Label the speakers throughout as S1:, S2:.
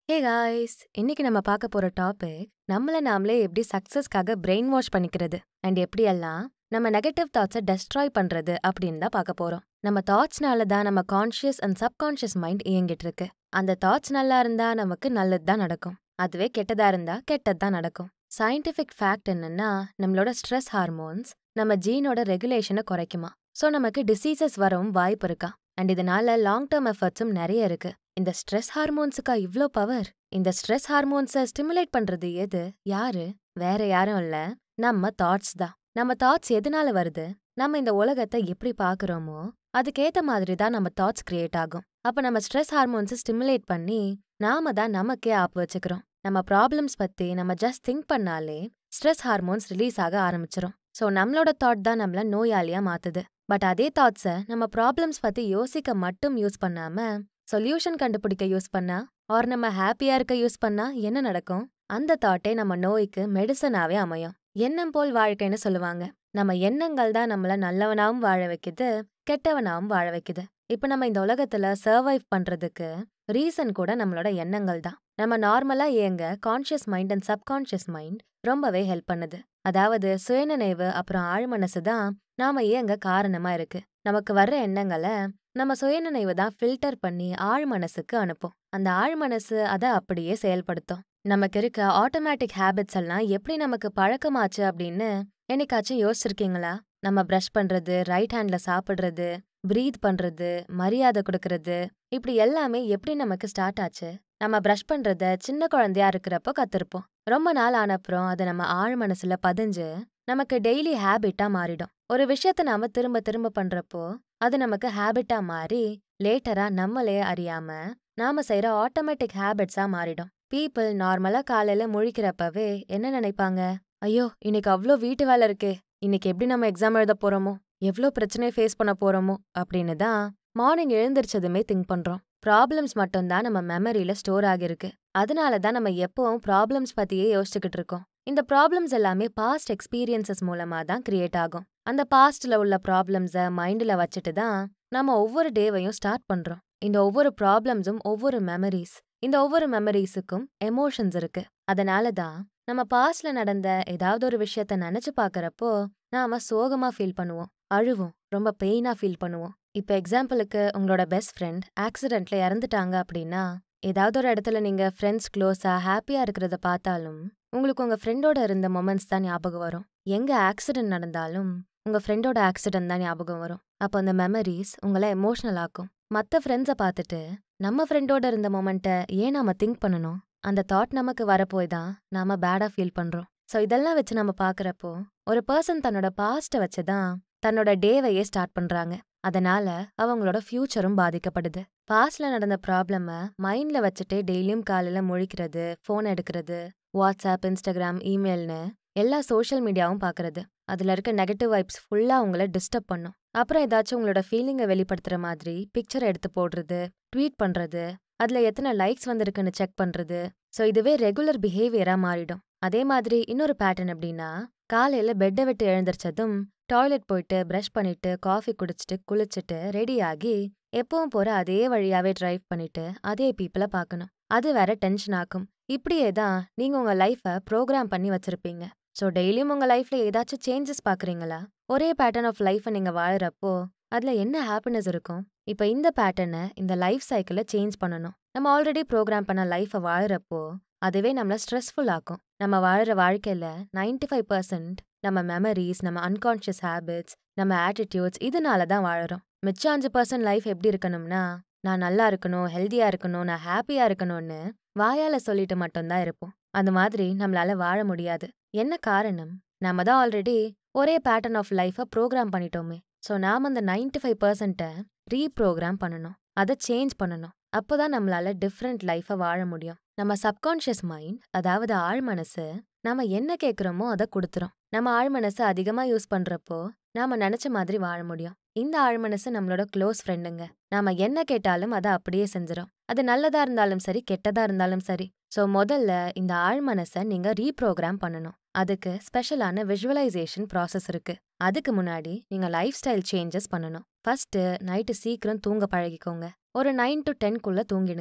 S1: hey guys இன்னைக்கு நம்ம பார்க்க போற டாபிக் நம்மள நாமளே எப்படி சக்சஸ்க்காக பிரெயின் வாஷ் பண்ணிக்கிறது அண்ட் எப்படியெல்லாம் நம்ம நெகட்டிவ் தாட்ஸை டெஸ்ட்ராய் பண்றது அப்படின்னு தான் பார்க்க போறோம் நம்ம தாட்ஸ்னால தான் நம்ம கான்ஷியஸ் அண்ட் சப்கான்ஷியஸ் மைண்ட் இயங்கிட்டு இருக்கு அந்த தாட்ஸ் நல்லா இருந்தா நமக்கு நல்லது தான் நடக்கும் அதுவே கெட்டதா இருந்தா கெட்டது தான் நடக்கும் சயின்டிஃபிக் ஃபேக்ட் என்னன்னா நம்மளோட ஸ்ட்ரெஸ் ஹார்மோன்ஸ் நம்ம ஜீனோட ரெகுலேஷனை குறைக்குமா ஸோ நமக்கு டிசீசஸ் வரவும் வாய்ப்பு இருக்கா அண்ட் இதனால லாங் டேர்ம் எஃபர்ட்ஸும் நிறைய இருக்கு இந்த ஸ்ட்ரெஸ் ஹார்மோன்ஸுக்கா இவ்ளோ பவர் இந்த ஸ்ட்ரெஸ் ஹார்மோன்ஸை ஸ்டிமுலேட் பண்றது எது யாரு வேற யாரும் இல்ல நம்ம தாட்ஸ் தான் நம்ம தாட்ஸ் எதனால வருது நம்ம இந்த உலகத்தை எப்படி பாக்குறோமோ அதுக்கேத்த மாதிரி தான் நம்ம தாட்ஸ் கிரியேட் ஆகும் அப்ப நம்ம ஸ்ட்ரெஸ் ஹார்மோன்ஸை ஸ்டிமுலேட் பண்ணி நாம தான் நமக்கே ஆப் வச்சுக்கிறோம் நம்ம ப்ராப்ளம்ஸ் பத்தி நம்ம ஜஸ்ட் திங்க் பண்ணாலே ஸ்ட்ரெஸ் ஹார்மோன்ஸ் ரிலீஸ் ஆக ஆரம்பிச்சிரும் ஸோ நம்மளோட தாட் தான் நம்மள நோயாளியா மாத்துது பட் அதே தாட்ஸை நம்ம ப்ராப்ளம்ஸ் பத்தி யோசிக்க மட்டும் யூஸ் பண்ணாம சொல்யூஷன் கண்டுபிடிக்க யூஸ் பண்ணா ஆர் நம்ம ஹாப்பியா இருக்க யூஸ் பண்ணா என்ன நடக்கும் அந்த தாட்டே நம்ம நோய்க்கு மெடிசனாவே அமையும் எண்ணம் போல் வாழ்க்கைன்னு சொல்லுவாங்க நம்ம எண்ணங்கள் தான் நம்மள நல்லவனாவும் வாழ வைக்குது கெட்டவனாவும் வாழ வைக்குது இப்ப நம்ம இந்த உலகத்துல சர்வைவ் பண்றதுக்கு ரீசன் கூட நம்மளோட எண்ணங்கள் தான் நம்ம நார்மலா இயங்க conscious mind and subconscious mind ரொம்பவே ஹெல்ப் பண்ணுது அதாவது சுயநினைவு அப்புறம் ஆழ்மனசு தான் நாம இயங்க காரணமா இருக்கு நமக்கு வர்ற எண்ணங்களை நம்ம சுயநினைவு தான் ஃபில்டர் பண்ணி ஆழ்மனசுக்கு அனுப்பும் அந்த ஆழ்மனசு அதை அப்படியே செயல்படுத்தும் நமக்கு இருக்க ஆட்டோமேட்டிக் ஹேபிட்ஸ் எல்லாம் எப்படி நமக்கு பழக்கமாச்சு அப்படின்னு என்னைக்காச்சும் யோசிச்சிருக்கீங்களா நம்ம ப்ரஷ் பண்றது ரைட் ஹேண்ட்ல சாப்பிடுறது ப்ரீத் பண்றது மரியாதை கொடுக்கறது இப்படி எல்லாமே எப்படி நமக்கு ஸ்டார்ட் ஆச்சு நம்ம ப்ரஷ் பண்றத சின்ன குழந்தையா இருக்கிறப்போ கத்திருப்போம் ரொம்ப நாள் ஆனப்புறம் அது நம்ம ஆழ் மனசுல பதிஞ்சு நமக்கு டெய்லி ஹேபிட்டா மாறிடும் ஒரு விஷயத்த நாம திரும்ப திரும்ப பண்றப்போ அது நமக்கு ஹேபிட்டா மாறி லேட்டரா நம்மளே அறியாம நாம செய்யற ஆட்டோமேட்டிக் ஹேபிட்ஸா மாறிடும் பீப்புள் நார்மலா காலையில முழிக்கிறப்பவே என்ன நினைப்பாங்க ஐயோ இன்னைக்கு அவ்ளோ வீட்டு வேலை இருக்கே இன்னைக்கு எப்படி நம்ம எக்ஸாம் எழுத போறோமோ எவ்ளோ பிரச்சனையை ஃபேஸ் பண்ண போறோமோ அப்படின்னு தான் மார்னிங் எழுந்திரிச்சதுமே திங்க் பண்றோம் ப்ராப்ளம்ஸ் மட்டும்தான் நம்ம மெமரியில ஸ்டோர் ஆகிருக்கு அதனால தான் நம்ம எப்பவும் ப்ராப்ளம்ஸ் பத்தியே யோசிச்சுக்கிட்டு இருக்கோம் இந்த ப்ராப்ளம்ஸ் எல்லாமே பாஸ்ட் எக்ஸ்பீரியன்சஸ் மூலமா தான் கிரியேட் ஆகும் அந்த பாஸ்ட்ல உள்ள ப்ராப்ளம்ஸை மைண்ட்ல வச்சுட்டு தான் நம்ம ஒவ்வொரு டேவையும் ஸ்டார்ட் பண்றோம் இந்த ஒவ்வொரு ப்ராப்ளம்ஸும் ஒவ்வொரு மெமரிஸ் இந்த ஒவ்வொரு மெமரிஸுக்கும் எமோஷன்ஸ் இருக்கு அதனால தான் நம்ம பாஸ்ட்ல நடந்த ஏதாவது ஒரு விஷயத்த நினைச்சு பாக்குறப்போ நாம சோகமா ஃபீல் பண்ணுவோம் அழுவோம் ரொம்ப பெயினா ஃபீல் பண்ணுவோம் இப்போ எக்ஸாம்பிளுக்கு உங்களோட பெஸ்ட் ஃப்ரெண்ட் ஆக்சிடென்ட்ல இறந்துட்டாங்க அப்படின்னா ஏதாவது ஒரு இடத்துல நீங்க ஃப்ரெண்ட்ஸ் க்ளோஸா ஹாப்பியா இருக்கிறத பார்த்தாலும் உங்களுக்கு உங்க ஃப்ரெண்டோட இருந்த மொமெண்ட்ஸ் தான் ஞாபகம் வரும் எங்க ஆக்சிடென்ட் நடந்தாலும் உங்க ஃப்ரெண்டோட ஆக்சிடென்ட் தான் ஞாபகம் வரும் அப்போ அந்த மெமரிஸ் உங்களை எமோஷனல் ஆக்கும் மற்ற ஃப்ரெண்ட்ஸை பார்த்துட்டு நம்ம ஃப்ரெண்டோட இருந்த மொமெண்ட்டை ஏன் நாம திங்க் பண்ணணும் அந்த தாட் நமக்கு வரப்போய் தான் நாம பேடா ஃபீல் பண்றோம் ஸோ இதெல்லாம் வச்சு நம்ம பார்க்குறப்போ ஒரு பர்சன் தன்னோட பாஸ்ட்டை வச்சு தான் தன்னோட டேவையே ஸ்டார்ட் பண்றாங்க அதனால அவங்களோட ஃபியூச்சரும் பாதிக்கப்படுது பாஸ்ட்ல நடந்த ப்ராப்ளம மைண்ட்ல வச்சுட்டு டெய்லியும் காலையில முழிக்கிறது ஃபோன் எடுக்கிறது வாட்ஸ்அப் இன்ஸ்டாகிராம் இமெயில்னு எல்லா சோஷியல் மீடியாவும் பார்க்கறது அதுல இருக்க நெகட்டிவ் வைப்ஸ் ஃபுல்லா உங்களை டிஸ்டர்ப் பண்ணும் அப்புறம் ஏதாச்சும் உங்களோட ஃபீலிங்கை வெளிப்படுத்துற மாதிரி பிக்சர் எடுத்து போடுறது ட்வீட் பண்றது அதுல எத்தனை லைக்ஸ் வந்திருக்குன்னு செக் பண்றது ஸோ இதுவே ரெகுலர் பிஹேவியரா மாறிடும் அதே மாதிரி இன்னொரு பேட்டர்ன் எப்படின்னா காலையில பெட்டை விட்டு எழுந்திரிச்சதும் டாய்லெட் போயிட்டு ப்ரஷ் பண்ணிட்டு காஃபி குடிச்சிட்டு குளிச்சுட்டு ரெடி ஆகி எப்பவும் போற அதே வழியாவே டிரைவ் பண்ணிட்டு அதே பீப்புளை பார்க்கணும் அது வேற டென்ஷன் ஆக்கும் இப்படியே தான் நீங்க உங்க லைஃபை ப்ரோக்ராம் பண்ணி வச்சிருப்பீங்க ஸோ டெய்லியும் உங்க லைஃப்ல ஏதாச்சும் சேஞ்சஸ் பாக்குறீங்களா ஒரே பேட்டர்ன் ஆஃப் லைஃபை நீங்க வாழறப்போ அதுல என்ன ஹாப்பினஸ் இருக்கும் இப்போ இந்த பேட்டர்னை இந்த லைஃப் சைக்கிளை சேஞ்ச் பண்ணணும் நம்ம ஆல்ரெடி ப்ரோக்ராம் பண்ண லைஃபை வாழறப்போ அதுவே நம்மள ஸ்ட்ரெஸ்ஃபுல் ஆக்கும் நம்ம வாழற வாழ்க்கையில நைன்டி ஃபைவ் பர்சன்ட் நம்ம மெமரிஸ் நம்ம அன்கான்ஷியஸ் ஹேபிட்ஸ் நம்ம ஆட்டிடியூட்ஸ் இதனால தான் வாழறோம் மிச்சம் அஞ்சு பர்சன்ட் லைஃப் எப்படி இருக்கணும்னா நான் நல்லா இருக்கணும் ஹெல்த்தியா இருக்கணும் நான் ஹாப்பியா இருக்கணும்னு வாயால சொல்லிட்டு மட்டும்தான் இருப்போம் அந்த மாதிரி நம்மளால வாழ முடியாது என்ன காரணம் நாம தான் ஆல்ரெடி ஒரே பேட்டர்ன் ஆஃப் லைஃபை ப்ரோக்ராம் பண்ணிட்டோமே ஸோ நாம் அந்த நைன்டி ஃபைவ் பர்சன்ட்டை ரீப்ரோக்ராம் பண்ணணும் அதை சேஞ்ச் பண்ணணும் அப்போதான் நம்மளால டிஃப்ரெண்ட் லைஃபை வாழ முடியும் நம்ம சப்கான்ஷியஸ் மைண்ட் அதாவது ஆழ்மனசு நாம என்ன கேட்குறோமோ அதை கொடுத்துரும் நம்ம ஆழ்மனசு அதிகமா யூஸ் பண்றப்போ நாம நினைச்ச மாதிரி வாழ முடியும் இந்த ஆழ்மனசு நம்மளோட க்ளோஸ் ஃப்ரெண்டுங்க நாம என்ன கேட்டாலும் அதை அப்படியே செஞ்சிடும் அது நல்லதா இருந்தாலும் சரி கெட்டதா இருந்தாலும் சரி ஸோ முதல்ல இந்த ஆழ்மனசை நீங்க ரீப்ரோக்ராம் பண்ணணும் அதுக்கு ஸ்பெஷலான விஷுவலைசேஷன் ப்ராசஸ் இருக்கு அதுக்கு முன்னாடி நீங்க லைஃப் ஸ்டைல் சேஞ்சஸ் பண்ணணும் ஃபர்ஸ்ட் நைட்டு சீக்கிரம் தூங்க பழகிக்கோங்க ஒரு நைன் டு டென்க்குள்ள தூங்கிடுங்க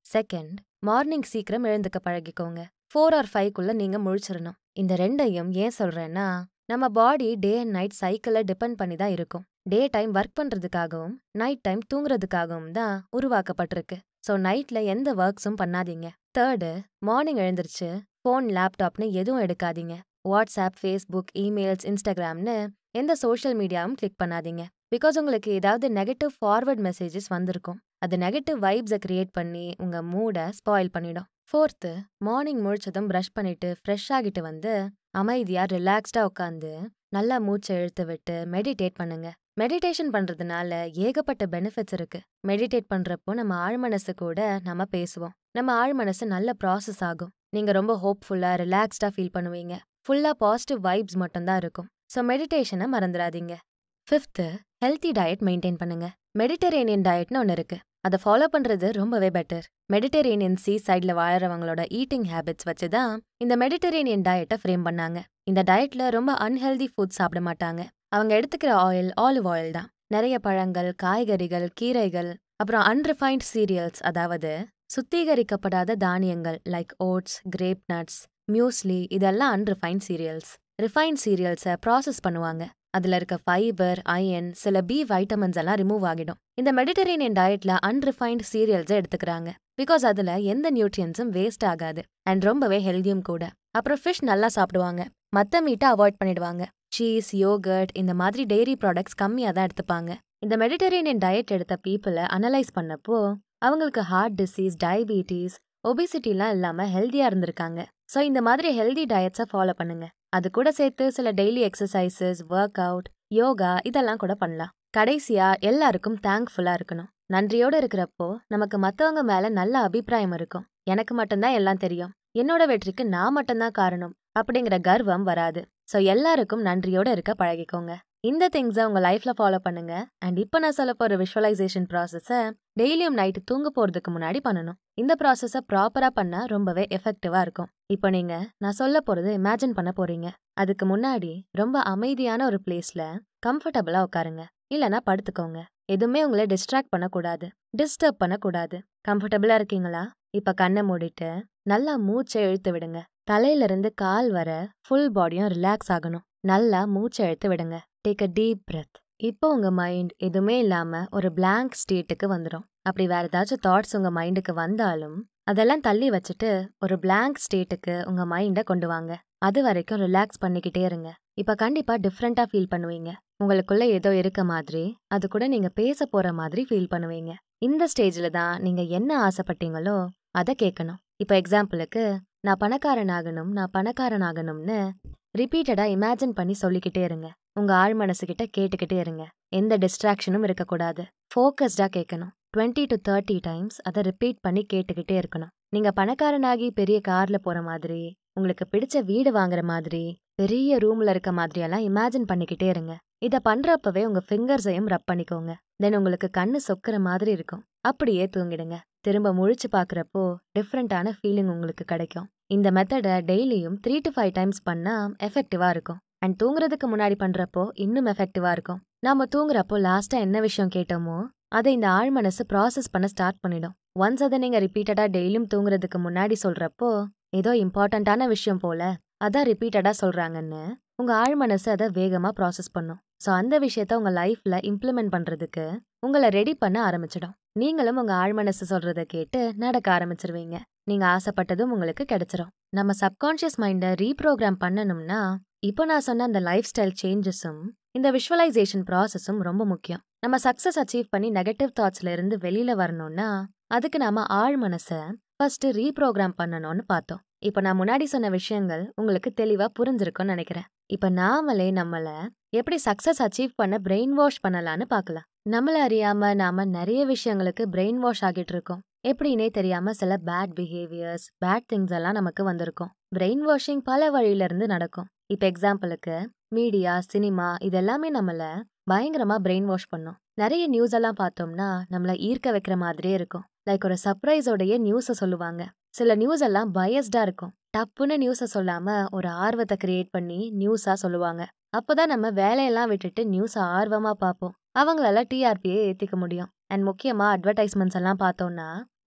S1: செகண்ட் மார்னிங் சீக்கிரம் எழுந்துக்க பழகிக்கோங்க ஃபோர் ஆர் ஃபைவ்க்குள்ள நீங்க முழிச்சிடணும் இந்த ரெண்டையும் ஏன் சொல்றேன்னா நம்ம பாடி டே அண்ட் நைட் சைக்கிளை டிபெண்ட் பண்ணி தான் இருக்கும் டே டைம் ஒர்க் பண்றதுக்காகவும் நைட் டைம் தூங்குறதுக்காகவும் தான் உருவாக்கப்பட்டிருக்கு ஸோ நைட்ல எந்த ஒர்க்ஸும் பண்ணாதீங்க தேர்டு மார்னிங் எழுந்திருச்சு ஃபோன் லேப்டாப்னு எதுவும் எடுக்காதீங்க வாட்ஸ்அப் ஃபேஸ்புக் இமெயில்ஸ் இன்ஸ்டாகிராம்னு எந்த சோஷியல் மீடியாவும் கிளிக் பண்ணாதீங்க பிகாஸ் உங்களுக்கு ஏதாவது நெகட்டிவ் ஃபார்வர்ட் மெசேஜஸ் வந்திருக்கும் அது நெகட்டிவ் வைப்ஸை கிரியேட் பண்ணி உங்க மூடை ஸ்பாயில் பண்ணிடும் ஃபோர்த்து மார்னிங் முழிச்சதும் ப்ரஷ் பண்ணிட்டு ஃப்ரெஷ் ஆகிட்டு வந்து அமைதியா ரிலாக்ஸ்டா உட்காந்து நல்லா மூச்சை இழுத்து விட்டு மெடிடேட் பண்ணுங்க மெடிடேஷன் பண்றதுனால ஏகப்பட்ட பெனிஃபிட்ஸ் இருக்கு மெடிடேட் பண்றப்போ நம்ம ஆழ்மனசு கூட நம்ம பேசுவோம் நம்ம ஆழ்மனசு நல்ல ப்ராசஸ் ஆகும் நீங்க ரொம்ப ஹோப்ஃபுல்லா ரிலாக்ஸ்டா ஃபீல் பண்ணுவீங்க ஃபுல்லா பாசிட்டிவ் வைப்ஸ் மட்டும்தான் இருக்கும் ஸோ மெடிடேஷனை மறந்துடாதீங்க ஃபிஃப்த்து ஹெல்த்தி டயட் மெயின்டைன் பண்ணுங்க மெடிட்டரேனியன் டயட்னு ஒன்று இருக்கு அதை ஃபாலோ பண்றது ரொம்பவே பெட்டர் மெடிட்டரேனியன் சீ சைட்ல வாழறவங்களோட ஈட்டிங் ஹேபிட்ஸ் வச்சு தான் இந்த மெடிட்டரேனியன் டயட்டை ஃப்ரேம் பண்ணாங்க இந்த டயட்ல ரொம்ப அன்ஹெல்தி ஃபுட் சாப்பிட மாட்டாங்க அவங்க எடுத்துக்கிற ஆயில் ஆலிவ் ஆயில் தான் நிறைய பழங்கள் காய்கறிகள் கீரைகள் அப்புறம் அன்ரிஃபைன்ட் சீரியல்ஸ் அதாவது சுத்திகரிக்கப்படாத தானியங்கள் like oats grape nuts muesli இதெல்லாம் அன்ரிஃபைன்ட் சீரியல்ஸ் ரிஃபைன்ட் சீரியல்ஸை ப்ராசஸ் பண்ணுவாங்க அதுல இருக்க ஃபைபர் அயன் சில பி வைட்டமின்ஸ் எல்லாம் ரிமூவ் ஆகிடும் இந்த மெடிட்டரேனியன் டயட்ல அன்ரிஃபைன்ட் சீரியல்ஸை எடுத்துக்கிறாங்க பிகாஸ் அதுல எந்த நியூட்ரியன்ஸும் வேஸ்ட் ஆகாது அண்ட் ரொம்பவே ஹெல்தியும் கூட அப்புறம் ஃபிஷ் நல்லா சாப்பிடுவாங்க மத்த மீட்டை அவாய்ட் பண்ணிடுவாங்க சீஸ் யோகர்ட் இந்த மாதிரி டெய்ரி ப்ராடக்ட்ஸ் கம்மியாக தான் எடுத்துப்பாங்க இந்த மெடிட்டரேனியன் டயட் எடுத்த பீப்புளை அனலைஸ் பண்ணப்போ அவங்களுக்கு ஹார்ட் டிசீஸ் டயபிட்டிஸ் ஒபிசிட்டிலாம் இல்லாமல் ஹெல்த்தியாக இருந்திருக்காங்க ஸோ இந்த மாதிரி ஹெல்தி டயட்ஸை ஃபாலோ பண்ணுங்க அது கூட சேர்த்து சில daily exercises work out yoga இதெல்லாம் கூட பண்ணலாம் கடைசியா எல்லாருக்கும் தேங்க்ஃபுல்லா இருக்கணும் நன்றியோட இருக்கிறப்போ நமக்கு மத்தவங்க மேல நல்ல அபிப்பிராயம் இருக்கும் எனக்கு மட்டும்தான் எல்லாம் தெரியும் என்னோட வெற்றிக்கு நான் மட்டும்தான் காரணம் அப்படிங்கிற கர்வம் வராது ஸோ எல்லாருக்கும் நன்றியோட இருக்க பழகிக்கோங்க இந்த திங்ஸை உங்க லைஃப்ல ஃபாலோ பண்ணுங்க அண்ட் இப்போ நான் சொல்ல போற விஷுவலைசேஷன் ப்ராசஸை டெய்லியும் நைட்டு தூங்க போறதுக்கு முன்னாடி பண்ணணும் இந்த ப்ராசஸை ப்ராப்பரா பண்ணா ரொம்பவே எஃபெக்டிவா இருக்கும் இப்போ நீங்க நான் சொல்ல போறது இமேஜின் பண்ண போறீங்க அதுக்கு முன்னாடி ரொம்ப அமைதியான ஒரு பிளேஸ்ல கம்ஃபர்டபுளா உட்காருங்க இல்லனா படுத்துக்கோங்க எதுவுமே உங்களை டிஸ்ட்ராக்ட் பண்ணக்கூடாது டிஸ்டர்ப் பண்ணக்கூடாது கம்ஃபர்டபுளா இருக்கீங்களா இப்ப கண்ணை மூடிட்டு நல்லா மூச்சை இழுத்து விடுங்க தலையில இருந்து கால் வர ஃபுல் பாடியும் ரிலாக்ஸ் ஆகணும் நல்லா மூச்சை இழுத்து விடுங்க டேக் அ டீப் பிரெத் இப்போ உங்க மைண்ட் எதுவுமே இல்லாம ஒரு blank ஸ்டேட்டுக்கு வந்துடும் அப்படி வேற ஏதாச்சும் தாட்ஸ் உங்க மைண்டுக்கு வந்தாலும் அதெல்லாம் தள்ளி வச்சுட்டு ஒரு blank ஸ்டேட்டுக்கு உங்க மைண்டை கொண்டு வாங்க அது வரைக்கும் ரிலாக்ஸ் பண்ணிக்கிட்டே இருங்க இப்ப கண்டிப்பா டிஃப்ரெண்டா ஃபீல் பண்ணுவீங்க உங்களுக்குள்ள ஏதோ இருக்க மாதிரி அது கூட நீங்க பேச போற மாதிரி ஃபீல் பண்ணுவீங்க இந்த ஸ்டேஜ்ல தான் நீங்க என்ன ஆசைப்பட்டீங்களோ அதை கேட்கணும் இப்போ எக்ஸாம்பிளுக்கு நான் பணக்காரன் ஆகணும் நான் பணக்காரன் ஆகணும்னு ரிப்பீட்டடா இமேஜின் பண்ணி சொல்லிக்கிட்டே இருங்க உங்க ஆழ் மனசுகிட்ட கேட்டுக்கிட்டே இருங்க எந்த டிஸ்ட்ராக்ஷனும் இருக்கக்கூடாது ஃபோக்கஸ்டா கேட்கணும் டுவெண்ட்டி டு தேர்ட்டி டைம்ஸ் அதை ரிப்பீட் பண்ணி கேட்டுக்கிட்டே இருக்கணும் நீங்க பணக்காரனாகி பெரிய கார்ல போற மாதிரி உங்களுக்கு பிடிச்ச வீடு வாங்குற மாதிரி பெரிய ரூம்ல இருக்க மாதிரியெல்லாம் இமேஜின் பண்ணிக்கிட்டே இருங்க இத பண்றப்பவே உங்க ஃபிங்கர்ஸையும் ரப் பண்ணிக்கோங்க தென் உங்களுக்கு கண்ணு சொக்குற மாதிரி இருக்கும் அப்படியே தூங்கிடுங்க திரும்ப முழிச்சு பார்க்கறப்போ டிஃப்ரெண்டான ஃபீலிங் உங்களுக்கு கிடைக்கும் இந்த மெத்தடை டெய்லியும் த்ரீ டு ஃபைவ் டைம்ஸ் பண்ணா எஃபெக்டிவா இருக்கும் அண்ட் தூங்குறதுக்கு முன்னாடி பண்றப்போ இன்னும் எஃபெக்டிவா இருக்கும் நாம தூங்குறப்போ லாஸ்டா என்ன விஷயம் கேட்டோமோ அதை இந்த ஆழ் மனசு ப்ராசஸ் பண்ண ஸ்டார்ட் பண்ணிடும் ஒன்ஸ் அதை நீங்க ரிப்பீட்டடா டெய்லியும் தூங்குறதுக்கு முன்னாடி சொல்றப்போ ஏதோ இம்பார்ட்டண்ட்டான விஷயம் போல அதான் ரிப்பீட்டடா சொல்றாங்கன்னு உங்க ஆழ் மனசு அதை வேகமா ப்ராசஸ் பண்ணும் ஸோ அந்த விஷயத்த உங்க லைஃப்ல இம்ப்ளிமெண்ட் பண்றதுக்கு உங்களை ரெடி பண்ண ஆரம்பிச்சிடும் நீங்களும் உங்க ஆழ் மனசு சொல்றத கேட்டு நடக்க ஆரம்பிச்சிருவீங்க நீங்க ஆசைப்பட்டதும் உங்களுக்கு கிடைச்சிரும் நம்ம சப்கான்ஷியஸ் மைண்டை ரீப்ரோக்ராம் பண்ணணும்னா இப்போ நான் சொன்ன அந்த லைஃப் ஸ்டைல் சேஞ்சஸும் இந்த விஷுவலைசேஷன் ப்ராசஸும் ரொம்ப முக்கியம் நம்ம சக்ஸஸ் அச்சீவ் பண்ணி நெகட்டிவ் தாட்ஸ்ல இருந்து வெளியில வரணும்னா அதுக்கு நாம ஆழ் மனசை ஃபர்ஸ்ட் ரீப்ரோக்ராம் பண்ணணும்னு பார்த்தோம் இப்போ நான் முன்னாடி சொன்ன விஷயங்கள் உங்களுக்கு தெளிவா புரிஞ்சிருக்கும்னு நினைக்கிறேன் இப்போ நாமளே நம்மள எப்படி சக்ஸஸ் அச்சீவ் பண்ண பிரெயின் வாஷ் பண்ணலான்னு பார்க்கலாம் நம்மள அறியாம நாம நிறைய விஷயங்களுக்கு பிரெயின் வாஷ் ஆகிட்டு இருக்கோம் எப்படின்னே தெரியாம சில பேட் பிஹேவியர்ஸ் பேட் திங்ஸ் எல்லாம் நமக்கு வந்திருக்கும் பிரெயின் வாஷிங் பல வழியில இருந்து நடக்கும் இப்போ எக்ஸாம்பிளுக்கு மீடியா சினிமா இதெல்லாமே நம்மள பயங்கரமா பிரெயின் வாஷ் பண்ணும் நிறைய நியூஸ் எல்லாம் பார்த்தோம்னா நம்மள ஈர்க்க வைக்கிற மாதிரியே இருக்கும் லைக் ஒரு சர்ப்ரைஸோடைய நியூஸை சொல்லுவாங்க சில நியூஸ் எல்லாம் பயஸ்டா இருக்கும் டப்புன்னு நியூஸை சொல்லாம ஒரு ஆர்வத்தை கிரியேட் பண்ணி நியூஸா சொல்லுவாங்க அப்போதான் நம்ம வேலையெல்லாம் விட்டுட்டு நியூஸை ஆர்வமா பார்ப்போம் அவங்களால டிஆர்பியை ஏத்திக்க முடியும் அண்ட் முக்கியமா அட்வர்டைஸ்மெண்ட்ஸ் எல்லாம் பார்த்தோம்னா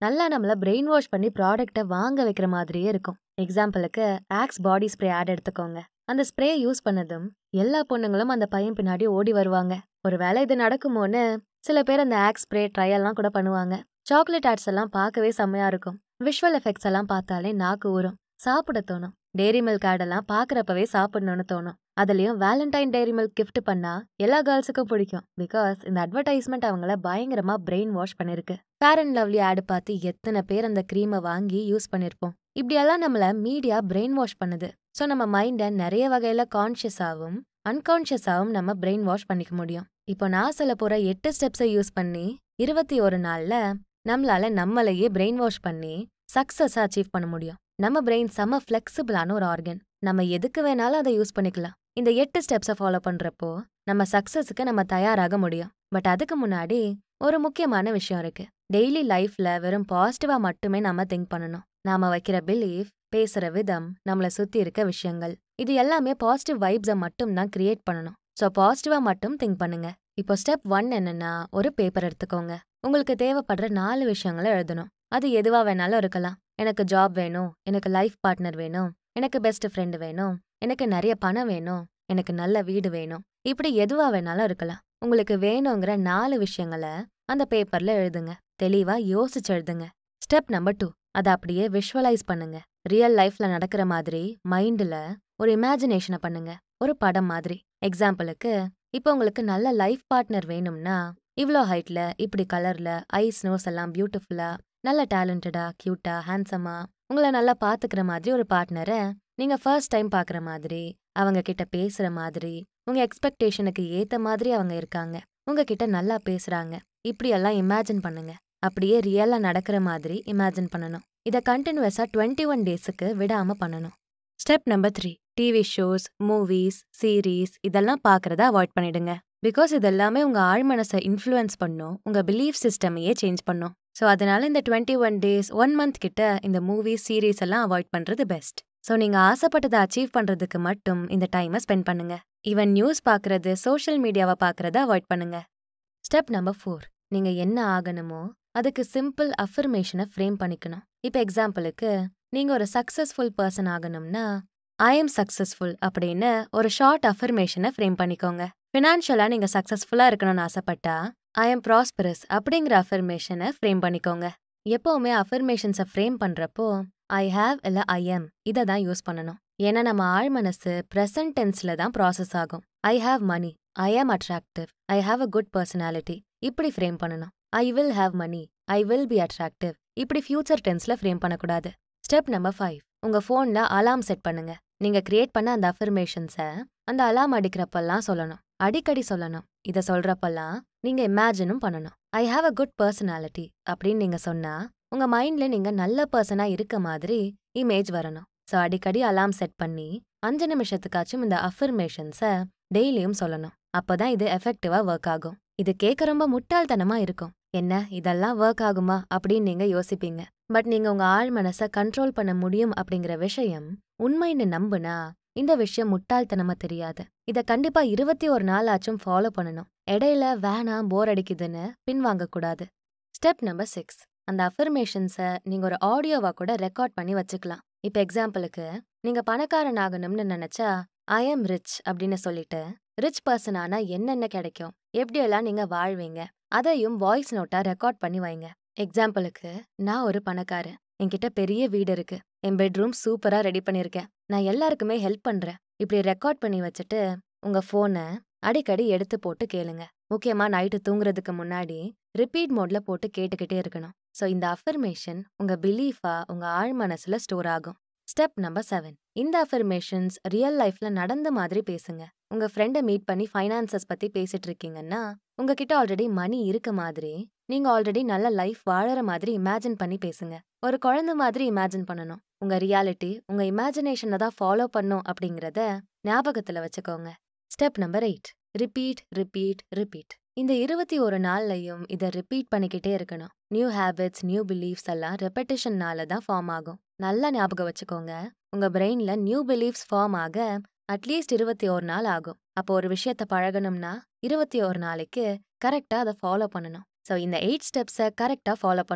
S1: நல்லா நம்மள பிரெயின் வாஷ் பண்ணி ப்ராடக்ட்டை வாங்க வைக்கிற மாதிரியே இருக்கும் எக்ஸாம்பிளுக்கு ஆக்ஸ் பாடி ஸ்ப்ரே ஆட் எடுத்துக்கோங்க அந்த ஸ்ப்ரே யூஸ் பண்ணதும் எல்லா பொண்ணுங்களும் அந்த பையன் பின்னாடி ஓடி வருவாங்க ஒருவேளை இது நடக்குமோன்னு சில பேர் அந்த ஆக்ஸ் ஸ்ப்ரே ட்ரையல்லாம் கூட பண்ணுவாங்க சாக்லேட் ஆட்ஸ் எல்லாம் பார்க்கவே செம்மையா இருக்கும் விஷுவல் எஃபெக்ட்ஸ் எல்லாம் பார்த்தாலே நாக்கு ஊறும் சாப்பிட தோணும் டேரி மில்க் ஆடெல்லாம் பார்க்கறப்பவே சாப்பிடணும்னு தோணும் அதுலயும் வேலண்டைன் டேரி மில்க் கிஃப்ட் பண்ணா எல்லா கேர்ள்ஸுக்கும் பிடிக்கும் பிகாஸ் இந்த அட்வர்டைஸ்மெண்ட் அவங்கள பயங்கரமா பிரெயின் வாஷ் பண்ணிருக்கு ஃபேர் அண்ட் லவ்லி ஆடு பார்த்து எத்தனை பேர் அந்த க்ரீமை வாங்கி யூஸ் பண்ணிருப்போம் இப்படியெல்லாம் நம்மள மீடியா பிரெயின் வாஷ் பண்ணுது ஸோ நம்ம மைண்டை நிறைய வகையில கான்ஷியஸாகவும் அன்கான்ஷியஸாகவும் நம்ம பிரெயின் வாஷ் பண்ணிக்க முடியும் இப்போ நான் சொல்ல போற எட்டு ஸ்டெப்ஸை யூஸ் பண்ணி இருபத்தி ஒரு நாள்ல நம்மளால நம்மளையே பிரெயின் வாஷ் பண்ணி சக்சஸ் அச்சீவ் பண்ண முடியும் நம்ம பிரெயின் செம்ம ஃப்ளெக்சிபிளான ஒரு ஆர்கன் நம்ம எதுக்கு வேணாலும் அதை யூஸ் பண்ணிக்கலாம் இந்த எட்டு ஸ்டெப்ஸை ஃபாலோ பண்றப்போ நம்ம சக்சஸுக்கு நம்ம தயாராக முடியும் பட் அதுக்கு முன்னாடி ஒரு முக்கியமான விஷயம் இருக்கு டெய்லி லைஃப்ல வெறும் பாசிட்டிவா மட்டுமே நாம திங்க் பண்ணணும் நாம வைக்கிற பிலீஃப் பேசுற விதம் நம்மள சுத்தி இருக்க விஷயங்கள் இது எல்லாமே பாசிட்டிவ் வைப்ஸை மட்டும் தான் கிரியேட் பண்ணணும் ஸோ பாசிட்டிவா மட்டும் திங்க் பண்ணுங்க இப்போ ஸ்டெப் ஒன் என்னன்னா ஒரு பேப்பர் எடுத்துக்கோங்க உங்களுக்கு தேவைப்படுற நாலு விஷயங்களை எழுதணும் அது எதுவா வேணாலும் இருக்கலாம் எனக்கு ஜாப் வேணும் எனக்கு லைஃப் பார்ட்னர் வேணும் எனக்கு பெஸ்ட் ஃப்ரெண்டு வேணும் எனக்கு நிறைய பணம் வேணும் எனக்கு நல்ல வீடு வேணும் இப்படி எதுவா வேணாலும் இருக்கலாம் உங்களுக்கு வேணுங்கிற நாலு விஷயங்களை அந்த பேப்பர்ல எழுதுங்க தெளிவா யோசிச்சு எழுதுங்க ஸ்டெப் நம்பர் டூ அதை அப்படியே விஷுவலைஸ் பண்ணுங்க ரியல் லைஃப்ல நடக்கிற மாதிரி மைண்ட்ல ஒரு இமேஜினேஷனை பண்ணுங்க ஒரு படம் மாதிரி எக்ஸாம்பிளுக்கு இப்போ உங்களுக்கு நல்ல லைஃப் பார்ட்னர் வேணும்னா இவ்ளோ ஹைட்ல இப்படி கலர்ல ஐஸ் நோஸ் எல்லாம் பியூட்டிஃபுல்லா நல்ல டேலண்டடா கியூட்டா ஹேண்ட்ஸமா உங்களை நல்லா பாத்துக்கிற மாதிரி ஒரு பார்ட்னரை நீங்க ஃபர்ஸ்ட் டைம் பாக்குற மாதிரி அவங்க கிட்ட பேசுற மாதிரி உங்க எக்ஸ்பெக்டேஷனுக்கு ஏத்த மாதிரி அவங்க இருக்காங்க உங்ககிட்ட நல்லா பேசுறாங்க இப்படியெல்லாம் இமேஜின் பண்ணுங்க அப்படியே ரியலா நடக்கிற மாதிரி இமேஜின் பண்ணணும் இதை கண்டினியூஸா டுவெண்ட்டி ஒன் டேஸுக்கு விடாம பண்ணணும் step number three TV shows movies series இதெல்லாம் பார்க்கறத அவாய்ட் பண்ணிடுங்க பிகாஸ் இது எல்லாமே உங்க ஆழ்மனசை இன்ஃப்ளூயன்ஸ் பண்ணும் உங்க பிலீஃப் சிஸ்டமையே சேஞ்ச் பண்ணும் ஸோ அதனால இந்த twenty one days one month கிட்ட இந்த மூவிஸ் சீரீஸ் எல்லாம் அவாய்ட் பண்றது பெஸ்ட் ஸோ நீங்க ஆசைப்பட்டதை அச்சீவ் பண்றதுக்கு மட்டும் இந்த டைமை ஸ்பெண்ட் பண்ணுங்க ஈவன் நியூஸ் பார்க்கறது சோஷியல் மீடியாவை பார்க்கறத அவாய்ட் பண்ணுங்க ஸ்டெப் நம்பர் ஃபோர் நீங்க என்ன ஆகணுமோ அதுக்கு சிம்பிள் அஃபர்மேஷனை ஃப்ரேம் பண்ணிக்கணும் இப்போ எக்ஸாம்பிளுக்கு நீங்க ஒரு சக்சஸ்ஃபுல் பர்சன் ஆகணும்னா ஐ எம் சக்சஸ்ஃபுல் அப்படின்னு ஒரு ஷார்ட் அஃபர்மேஷனை ஃப்ரேம் பண்ணிக்கோங்க ஃபினான்ஷியலா நீங்க சக்சஸ்ஃபுல்லா இருக்கணும்னு ஆசைப்பட்டா ஐ எம் ப்ராஸ்பரஸ் அப்படிங்கிற அஃபர்மேஷனை ஃப்ரேம் பண்ணிக்கோங்க எப்பவுமே அஃபர்மேஷன்ஸை ஃப்ரேம் பண்றப்போ ஐ ஹாவ் இல்ல ஐ எம் இதை தான் யூஸ் பண்ணணும் ஏன்னா நம்ம ஆழ்மனசு ப்ரெசன்ட் டென்ஸ்ல தான் ப்ராசஸ் ஆகும் I have money I am attractive I have a good personality இப்படி ஃப்ரேம் பண்ணணும் I will have money I will be attractive இப்படி ஃபியூச்சர் டென்ஸ்ல ஃப்ரேம் பண்ணக்கூடாது ஸ்டெப் நம்பர் ஃபைவ் உங்க ஃபோன்ல அலாம் செட் பண்ணுங்க நீங்க கிரியேட் பண்ண அந்த அஃபர்மேஷன்ஸை அந்த அலாம் அடிக்கிறப்பெல்லாம் சொல்லணும் அடிக்கடி சொல்லணும் இதை சொல்றப்பெல்லாம் நீங்க இமேஜினும் பண்ணணும் I have a good personality அப்படின்னு நீங்க சொன்னா உங்க மைண்ட்ல நீங்க நல்ல பர்சனா இருக்க மாதிரி இமேஜ் வரணும் ஸோ அடிக்கடி அலாம் செட் பண்ணி அஞ்சு நிமிஷத்துக்காச்சும் இந்த அஃபர்மேஷன்ஸை டெய்லியும் சொல்லணும் அப்பதான் இது எஃபெக்டிவா ஒர்க் ஆகும் இது கேட்க ரொம்ப முட்டாள்தனமா இருக்கும் என்ன இதெல்லாம் ஒர்க் ஆகுமா அப்படின்னு நீங்க யோசிப்பீங்க பட் நீங்க உங்க ஆழ் மனசை கண்ட்ரோல் பண்ண முடியும் அப்படிங்கிற விஷயம் உண்மைன்னு நம்புனா இந்த விஷயம் முட்டாள்தனமா தெரியாது இத கண்டிப்பா இருபத்தி ஒரு நாள் ஆச்சும் ஃபாலோ பண்ணணும் இடையில வேணாம் போர் அடிக்குதுன்னு பின்வாங்க கூடாது ஸ்டெப் நம்பர் சிக்ஸ் அந்த அஃபர்மேஷன்ஸை நீங்க ஒரு ஆடியோவா கூட ரெக்கார்ட் பண்ணி வச்சுக்கலாம் இப்போ எக்ஸாம்பிளுக்கு நீங்க பணக்காரன் ஆகணும்னு நினைச்சா ஐ எம் ரிச் அப்படின்னு சொல்லிட்டு ரிச் பர்சன் ஆனா என்னென்ன கிடைக்கும் எப்படியெல்லாம் நீங்க வாழ்வீங்க அதையும் வாய்ஸ் நோட்டா ரெக்கார்ட் பண்ணி வைங்க எக்ஸாம்பிளுக்கு நான் ஒரு பணக்காரன் என்கிட்ட பெரிய வீடு இருக்கு என் பெட்ரூம் சூப்பரா ரெடி பண்ணிருக்கேன் நான் எல்லாருக்குமே ஹெல்ப் பண்றேன் இப்படி ரெக்கார்ட் பண்ணி வச்சுட்டு உங்க போனை அடிக்கடி எடுத்து போட்டு கேளுங்க முக்கியமா நைட்டு தூங்குறதுக்கு முன்னாடி ரிப்பீட் மோட்ல போட்டு கேட்டுக்கிட்டே இருக்கணும் ஸோ இந்த அஃபர்மேஷன் உங்க பிலீஃபா உங்க ஆழ் மனசுல ஸ்டோர் ஆகும் ஸ்டெப் நம்பர் செவன் இந்த அஃபர்மேஷன்ஸ் ரியல் லைஃப்ல நடந்த மாதிரி பேசுங்க உங்க ஃப்ரெண்டை மீட் பண்ணி ஃபைனான்சஸ் பத்தி பேசிட்டு இருக்கீங்கன்னா உங்ககிட்ட ஆல்ரெடி மணி இருக்க மாதிரி நீங்க ஆல்ரெடி நல்ல லைஃப் வாழற மாதிரி இமேஜின் பண்ணி பேசுங்க ஒரு குழந்தை மாதிரி இமேஜின் பண்ணணும் உங்க ரியாலிட்டி உங்க இமேஜினேஷனை தான் ஃபாலோ பண்ணும் அப்படிங்கறத ஞாபகத்துல வச்சுக்கோங்க step number eight repeat repeat repeat இந்த இருபத்தி ஒரு நாள்லையும் இதை ரிப்பீட் பண்ணிக்கிட்டே இருக்கணும் நியூ ஹேபிட்ஸ் நியூ பிலீஃப்ஸ் எல்லாம் ரெப்படிஷன்னால தான் ஃபார்ம் ஆகும் நல்லா ஞாபகம் வச்சுக்கோங்க உங்க பிரெயின்ல நியூ பிலீஃப்ஸ் ஃபார்ம் ஆக அட்லீஸ்ட் இருபத்தி ஒரு நாள் ஆகும் அப்போ ஒரு விஷயத்த பழகணும்னா இருபத்தி ஒரு நாளைக்கு கரெக்டா அதை ஃபாலோ பண்ணணும் ஸோ இந்த எயிட் ஸ்டெப்ஸை கரெக்டா ஃபாலோ பண்ணணும்